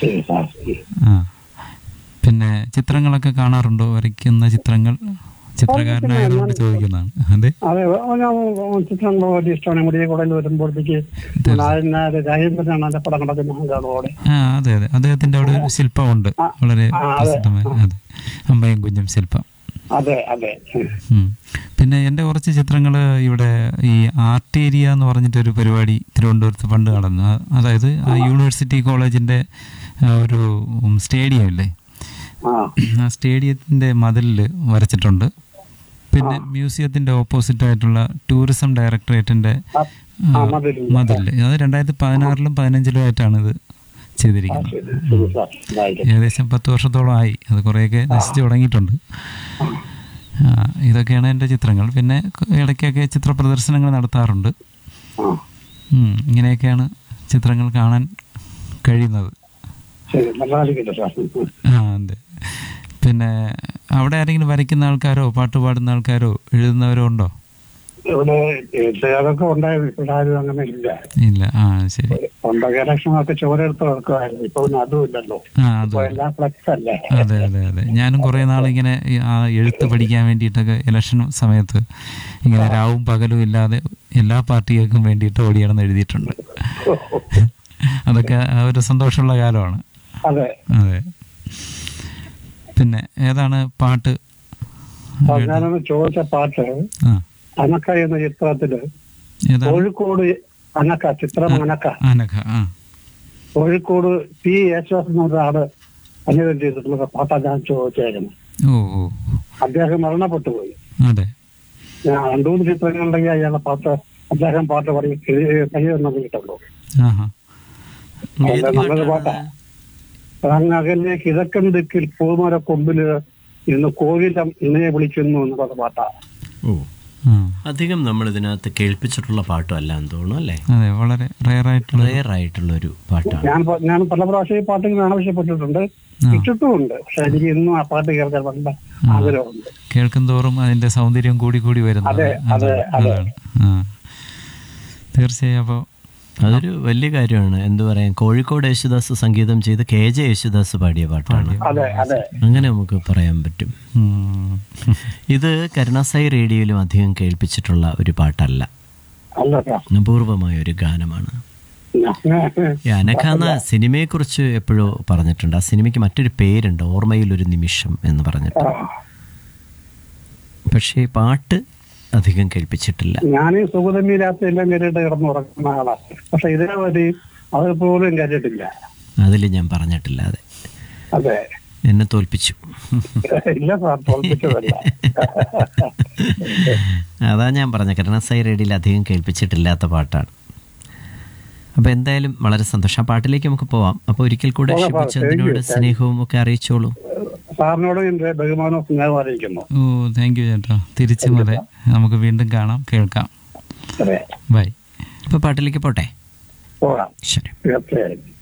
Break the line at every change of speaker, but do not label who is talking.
ശരി സാർ
ആ പിന്നെ ചിത്രങ്ങളൊക്കെ കാണാറുണ്ടോ വരയ്ക്കുന്ന ചിത്രങ്ങൾ ചിത്രകാരനായതുകൊണ്ട് ചോദിക്കുന്നതാണ് അതെ
അതെ ഞാൻ ചിത്രങ്ങൾ വലിയ ഇഷ്ടമാണ് മുടിയെ കൂടെ വരുമ്പോഴത്തേക്ക് നായനാര് രാജേന്ദ്രനാണ് എന്റെ പടം കിടക്കുന്ന കാണുവോടെ
ആ അതെ അതെ അദ്ദേഹത്തിന്റെ അവിടെ ഒരു ശില്പമുണ്ട് വളരെ
ആ, അതെ.
പ്രസിദ്ധമായ അതെ അമ്മയും കുഞ്ഞും ശില്പം
അതെ അതെ
ഉം. പിന്നെ എൻ്റെ കുറച്ച് ചിത്രങ്ങൾ ഇവിടെ ഈ ആർട്ട് ഏരിയ എന്ന് പറഞ്ഞിട്ടൊരു പരിപാടി തിരുവനന്തപുരത്ത് പണ്ട് നടന്നു ആ- അതായത് ആ യൂണിവേഴ്സിറ്റി കോളേജിൻ്റെ ഒരു സ്റ്റേഡിയം ഇല്ലേ
ആ
ആ സ്റ്റേഡിയത്തിൻ്റെ മതിലിൽ വരച്ചിട്ടുണ്ട് പിന്നെ മ്യൂസിയത്തിൻ്റെ ഓപ്പോസിറ്റ് ആയിട്ടുള്ള ടൂറിസം ഡയറക്ടറേറ്റിൻ്റെ
ആ, ആ, മതിലിൽ.
മതിലിൽ അത് രണ്ടായിരത്തി പതിനാറിലും പതിനഞ്ചിലും ആയിട്ടാണ് ഇത് ചെയ്തിരിക്കുന്നത്
ശരി ശരി സാർ ഇതായിരിക്കും.
ഏകദേശം പത്ത് വർഷത്തോളം ആയി അത് കുറേയൊക്കെ നശിച്ചു തുടങ്ങിയിട്ടുണ്ട് ആ, ഇതൊക്കെയാണ് എൻ്റെ ചിത്രങ്ങൾ പിന്നെ ക- ഇടയ്ക്കൊക്കെ ചിത്ര പ്രദർശനങ്ങൾ നടത്താറുണ്ട്
ആ
ഉം, ഇങ്ങനെയൊക്കെയാണ് ചിത്രങ്ങൾ കാണാൻ കഴിയുന്നത്
ശരി നല്ലതായിരിക്കട്ടെ സാർ
ആ അതെ പിന്നെ അവിടെ ആരെങ്കിലും വരയ്ക്കുന്ന ആൾക്കാരോ പാട്ട് പാടുന്ന ആൾക്കാരോ എഴുതുന്നവരോ ഉണ്ടോ
ഇവിടെ അതൊക്കെ ഉണ്ടായിരുന്നു ഇവിടെ ആരും അങ്ങനെ ഇല്ല
ഇല്ല ആ ശരി
പണ്ടൊക്കെ ഇലക്ഷനൊക്കെ ചോരെടുത്ത് നടക്കുമായിരുന്നു ഇപ്പൊ പിന്നെ അതും ഇല്ലല്ലോ
ആ
ഇപ്പൊ
അതെ
എല്ലാം ഫ്ലക്സ് അല്ലേ
അതെ അതെ അതെ ഞാനും കുറേ നാളിങ്ങനെ ഈ ആ എഴുത്ത് പഠിക്കാൻ വേണ്ടിയിട്ടൊക്കെ ഇലക്ഷൻ സമയത്ത് ഇങ്ങനെ രാവും പകലും ഇല്ലാതെ എല്ലാ പാർട്ടികൾക്കും വേണ്ടിയിട്ട് ഓടിയാണെന്ന് എഴുതിയിട്ടുണ്ട് അതൊക്കെ ആ ഒരു സന്തോഷമുള്ള കാലമാണ്
അതെ
അതെ പിന്നെ ഏതാണ് പാട്ട്
അപ്പൊ ഞാനൊന്ന് ചോദിച്ച പാട്ട്
ആ
അനക്ക എന്ന ചിത്രത്തില്
ഏതാണ്
കോഴിക്കോട് അനക്ക ചിത്രം അനക്ക
ആനഖ ആ
കോഴിക്കോട് പി യേശുദാസ് എന്ന ഒരാള് അനുഗം ചെയ്തിട്ടുള്ള പാട്ടാണ് ഞാൻ ചോദിച്ചേക്കുന്നത്
ഓ ഓ
അദ്ദേഹം മരണപ്പെട്ടു പോയി
അതെ
ഞാൻ രണ്ടു മൂന്ന് ചിത്രങ്ങളുണ്ടെങ്കിൽ അയാളുടെ പാട്ട് അദ്ദേഹം പാട്ട് പറയും കൈയൊന്നും കിട്ടുള്ളൂ
ആഹാ
ഏത്
നല്ലൊരു പാട്ടാ
പാട്ടാണ്
അങ്ങ് അകലെ കിഴക്കൻ ദിക്കിൽ പൂമര കൊമ്പില് ഇന്ന് കോവിലം ഇണയെ വിളിക്കുന്നു എന്നുള്ള പാട്ടാ
ഓ
ആ
അധികം നമ്മൾ ഇതിനകത്ത് കേൾപ്പിച്ചിട്ടുള്ള പാട്ടും അല്ല എന്ന് തോന്നുന്നു അല്ലേ
അതെ വളരെ റെയർ ആയിട്ടുള്ള
റെയർ ആയിട്ടുള്ള ഒരു പാട്ടാണ്
ഞാൻ പ- ഞാൻ പല പ്രാവശ്യം ഈ പാട്ട് ഇങ്ങനെ ആവശ്യപ്പെട്ടിട്ടുണ്ട്
ആ.
ഇട്ടിട്ടുമുണ്ട് പക്ഷെ എനിക്ക് ഇന്നും ആ പാട്ട് കേൾക്കാൻ നല്ല ആഗ്രഹമുണ്ട്
കേൾക്കും തോറും അതിന്റെ സൗന്ദര്യം കൂടി കൂടി വരുന്നത്
അതെ, അതെ, അതെ.
അതാണ് ആ തീർച്ചയായും അപ്പോൾ
അതൊരു വലിയ കാര്യമാണ് എന്തു പറയാൻ കോഴിക്കോട് യേശുദാസ് സംഗീതം ചെയ്ത് കെ ജെ യേശുദാസ് പാടിയ പാട്ടാണ്
അതെ അതെ
അങ്ങനെ നമുക്ക് പറയാൻ പറ്റും ഇത് കരുണാസായി റേഡിയോയിലും അധികം കേൾപ്പിച്ചിട്ടുള്ള ഒരു പാട്ടല്ല
അല്ല സാർ
അപൂർവമായ ഒരു ഗാനമാണ്
ഞാൻ-
ഈ അനഘ എന്ന സിനിമയെക്കുറിച്ച് എപ്പോഴോ പറഞ്ഞിട്ടുണ്ട് ആ സിനിമയ്ക്ക് മറ്റൊരു പേരുണ്ട് ഓർമ്മയിൽ ഒരു നിമിഷം എന്ന് പറഞ്ഞിട്ട് പക്ഷേ ഈ പാട്ട് അധികം കേൾപ്പിച്ചിട്ടില്ല
ഞാൻ ഈ സുഗതമി രാത്രി എല്ലാം കേട്ടിട്ട് കിടന്ന് ഉറങ്ങുന്ന ആളാ പക്ഷെ ഇതിനെ പറ്റി അത് പോലും കേട്ടിട്ടില്ല
അതിൽ ഞാൻ പറഞ്ഞിട്ടില്ല അതെ
അതെ
എന്നെ തോൽപ്പിച്ചു
ഇല്ല സാർ തോൽപ്പിച്ചതല്ല
അതാ ഞാൻ പറഞ്ഞ കരുണാസായി റേഡിയോയിൽ അധികം കേൾപ്പിച്ചിട്ടില്ലാത്ത പാട്ടാണ് അപ്പോൾ എന്തായാലും വളരെ സന്തോഷം ആ പാട്ടിലേക്ക് നമുക്ക് പോവാം അപ്പോൾ ഒരിക്കൽ കൂടെ
പോകാം, പോകാം.
ഷിബുചന്ദ്രനോട്
Thank you,
സ്നേഹവും ഒക്കെ അറിയിച്ചോളൂ
സാറിനോട് എന്റെ ബഹുമാനവും സ്നേഹം അറിയിക്കുന്നു
ഓ താങ്ക് യു ചേട്ടാ തിരിച്ചും അതെ നമുക്ക് വീണ്ടും കാണാം കേൾക്കാം
അതെ
ബൈ
അപ്പോൾ പാട്ടിലേക്ക് പോട്ടെ
പോകാം
ശരി
തീർച്ചയായും